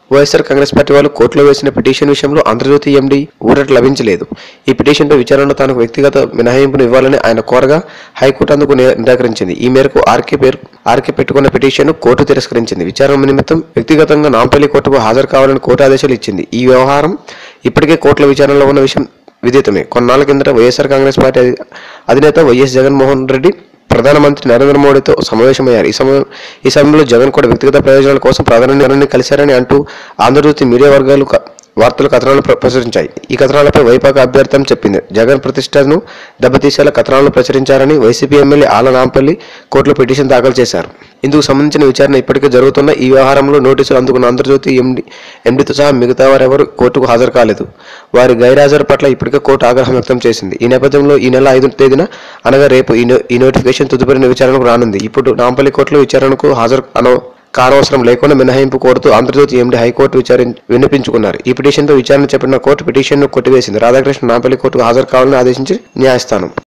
YSR Congress party వాళ్ళు కోర్టులో వేసిన పిటిషన్ విషయంలో ఆంధ్రజ్యోతి ఎండీ ఊరట లభించలేదు ఈ పిటిషన్పై విచారణలో తనకు వ్యక్తిగత మినహాయింపును ఇవ్వాలని ఆయన కోరగా హైకోర్టు అందుకు నిరా- నిరాకరించింది ఈ మేరకు ఆర్కే పేరు ఆర్కే పెట్టుకున్న పిటిషన్ కోర్టు తిరస్కరించింది విచారణ నిమిత్తం వ్యక్తిగతంగా నాంపల్లి కోర్టుకు హాజరు కావాలని కోర్టు ఆదేశాలు ఇచ్చింది ఈ వ్యవహారం ఇప్పటికే కోర్టుల విచారణలో ఉన్న విషయం విదితమే కొన్నాళ్ల కిందట వైఎస్ఆర్ కాంగ్రెస్ పార్టీ అధి- అధినేత వైఎస్ జగన్మోహన్ రెడ్డి ప్రధానమంత్రి నరేంద్ర మోడీతో సమావేశమయ్యారు ఈ సమయం ఈ సమయంలో జగన్ కూడా వ్యక్తిగత ప్రయోజనాల కోసం ప్రధాని కలిశారని అంటూ ఆంధ్రజ్యోతి మీడియా వర్గాలు క- వార్తలు కథనాలు ప్ర- ప్రచురించాయి ఈ కథనాలపై వైపాక అభ్యర్థం చెప్పింది జగన్ ప్రతిష్టను దెబ్బతీసేలా కథనాలను ప్రచురించారని వైసీపీ ఎమ్మెల్యే ఆల నాంపల్లి కోర్టులో పిటిషన్ దాఖలు చేశారు ఇందుకు సంబంధించిన విచారణ ఇప్పటికే జరుగుతున్న ఈ వ్యవహారంలో నోటీసులు అందుకున్న ఆంధ్రజ్యోతి ఎండి ఎండితో సహా మిగతా వారెవరూ కోర్టుకు హాజరు కాలేదు వారి గైర్హాజరు పట్ల ఇప్పటికే కోర్టు ఆగ్రహం వ్యక్తం చేసింది ఈ నేపథ్యంలో ఈ నెల ఐదు తేదీన అనగా రేపు ఈ నో- ఈ నోటిఫికేషన్ తదుపరి విచారణకు రానుంది ఇప్పుడు నాంపల్లి కోర్టులో విచారణకు హాజరు అన కానవసరం లేకుండా మినహాయింపు కోరుతూ ఆంధ్రజ్యోతి ఎండి హైకోర్టు విచారి వినిపించుకున్నారు ఈ పిటిషన్పై విచారణ చేపట్టిన కోర్టు పిటిషన్ను కొట్టివేసింది రాధాకృష్ణ నాంపల్లి కోర్టుకు హాజరు కావాలని ఆదేశించి న్యాయస్థానం